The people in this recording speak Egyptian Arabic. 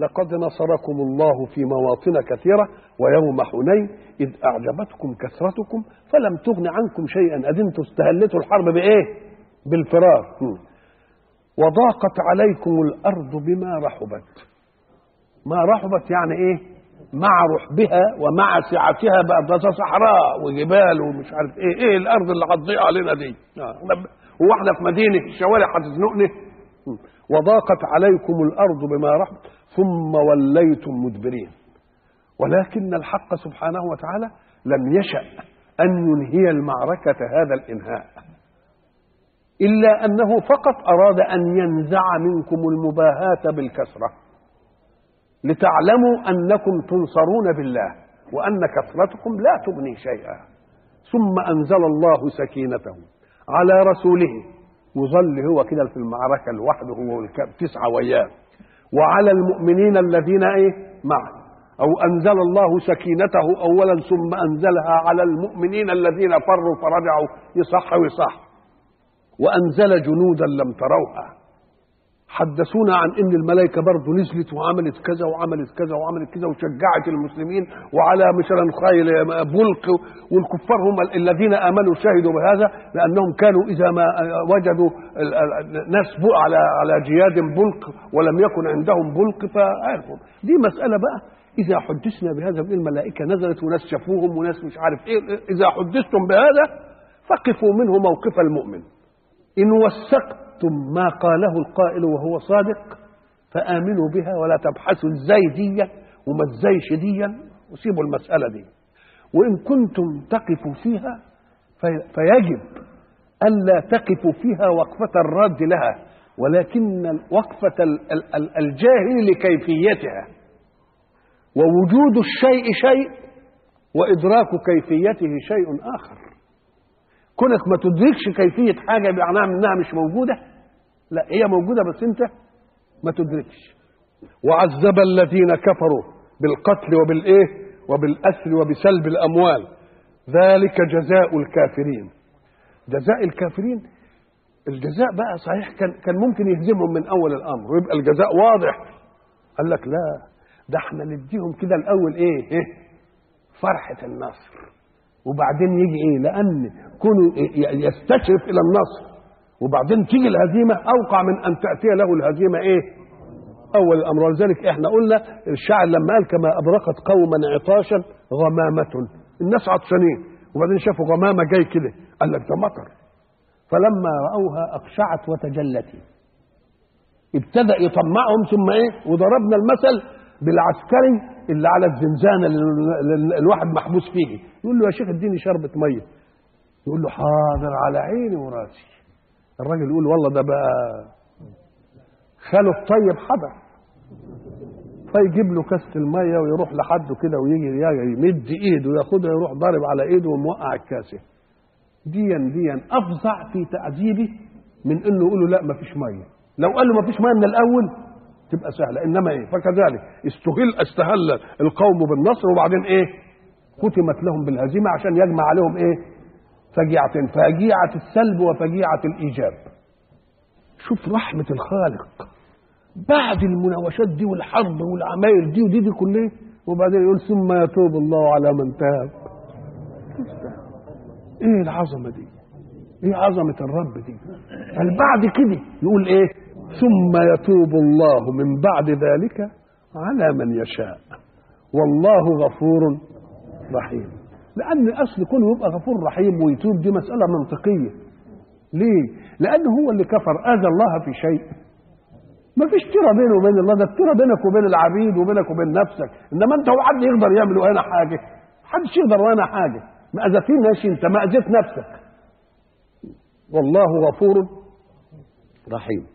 لقد نصركم الله في مواطن كثيرة ويوم حنين إذ أعجبتكم كثرتكم فلم تغن عنكم شيئا أدنتم استهلتوا الحرب بإيه بالفرار وضاقت عليكم الأرض بما رحبت ما رحبت يعني إيه مع رحبها ومع سعتها بقى ده صحراء وجبال ومش عارف ايه ايه الارض اللي هتضيع علينا دي هو احنا في مدينه الشوارع هتزنقنا وضاقت عليكم الارض بما رحبت ثم وليتم مدبرين ولكن الحق سبحانه وتعالى لم يشأ أن ينهي المعركة هذا الإنهاء إلا أنه فقط أراد أن ينزع منكم المباهاة بالكسرة لتعلموا أنكم تنصرون بالله وأن كثرتكم لا تغني شيئا ثم أنزل الله سكينته على رسوله يظل هو كده في المعركة لوحده هو والتسعة وياه وعلى المؤمنين الذين ايه معه او انزل الله سكينته اولا ثم انزلها على المؤمنين الذين فروا فرجعوا يصح ويصح وانزل جنودا لم تروها حدثونا عن ان الملائكه برضه نزلت وعملت كذا وعملت كذا وعملت كذا وشجعت المسلمين وعلى مثلا خيل بلق والكفار هم الذين امنوا شهدوا بهذا لانهم كانوا اذا ما وجدوا ناس على على جياد بلق ولم يكن عندهم بلق فعرفوا دي مساله بقى اذا حدثنا بهذا من الملائكه نزلت وناس شافوهم وناس مش عارف ايه اذا حدثتم بهذا فقفوا منه موقف المؤمن ان وثقت أخذتم ما قاله القائل وهو صادق فآمنوا بها ولا تبحثوا ازاي دي وما ازايش دي وسيبوا المسألة دي وإن كنتم تقفوا فيها في فيجب ألا تقفوا فيها وقفة الرد لها ولكن وقفة الجاهل لكيفيتها ووجود الشيء شيء وإدراك كيفيته شيء آخر كونك ما تدركش كيفية حاجة معناها إنها مش موجودة لا هي موجودة بس أنت ما تدركش وعذب الذين كفروا بالقتل وبالإيه وبالأسر وبسلب الأموال ذلك جزاء الكافرين جزاء الكافرين الجزاء بقى صحيح كان كان ممكن يهزمهم من اول الامر ويبقى الجزاء واضح قال لك لا ده احنا نديهم كده الاول ايه, إيه؟ فرحه النصر وبعدين يجي ايه لان كونوا يستشرف الى النصر وبعدين تيجي الهزيمه اوقع من ان تاتي له الهزيمه ايه اول الامر ولذلك احنا قلنا الشاعر لما قال كما ابرقت قوما عطاشا غمامه الناس عطشانين وبعدين شافوا غمامه جاي كده قال لك ده مطر فلما راوها اقشعت وتجلت ابتدا يطمعهم ثم ايه وضربنا المثل بالعسكري اللي على الزنزانه اللي الواحد محبوس فيه يقول له يا شيخ اديني شربة ميه يقول له حاضر على عيني وراسي الراجل يقول والله ده بقى خاله الطيب حضر فيجيب له كاس الميه ويروح لحده كده ويجي يمد ايده وياخدها يروح ضارب على ايده وموقع الكاسه ديا ديا افظع في تعذيبه من انه يقول له لا ما فيش ميه لو قال له ما فيش ميه من الاول تبقى سهله انما ايه فكذلك استهل استهل القوم بالنصر وبعدين ايه ختمت لهم بالهزيمه عشان يجمع عليهم ايه فجيعتين فجيعه السلب وفجيعه الايجاب شوف رحمه الخالق بعد المناوشات دي والحرب والعمايل دي ودي دي كلها وبعدين يقول ثم يتوب الله على من تاب ايه العظمه دي ايه عظمه الرب دي قال بعد كده يقول ايه ثم يتوب الله من بعد ذلك على من يشاء والله غفور رحيم لان اصل كونه يبقى غفور رحيم ويتوب دي مساله منطقيه ليه لانه هو اللي كفر اذى الله في شيء ما فيش تيره بينه وبين الله ده التيره بينك وبين العبيد وبينك وبين نفسك انما انت هو حد يقدر يعمل هنا حاجه محدش يقدر وانا حاجه ما اذيتناش انت ما اذيت نفسك والله غفور رحيم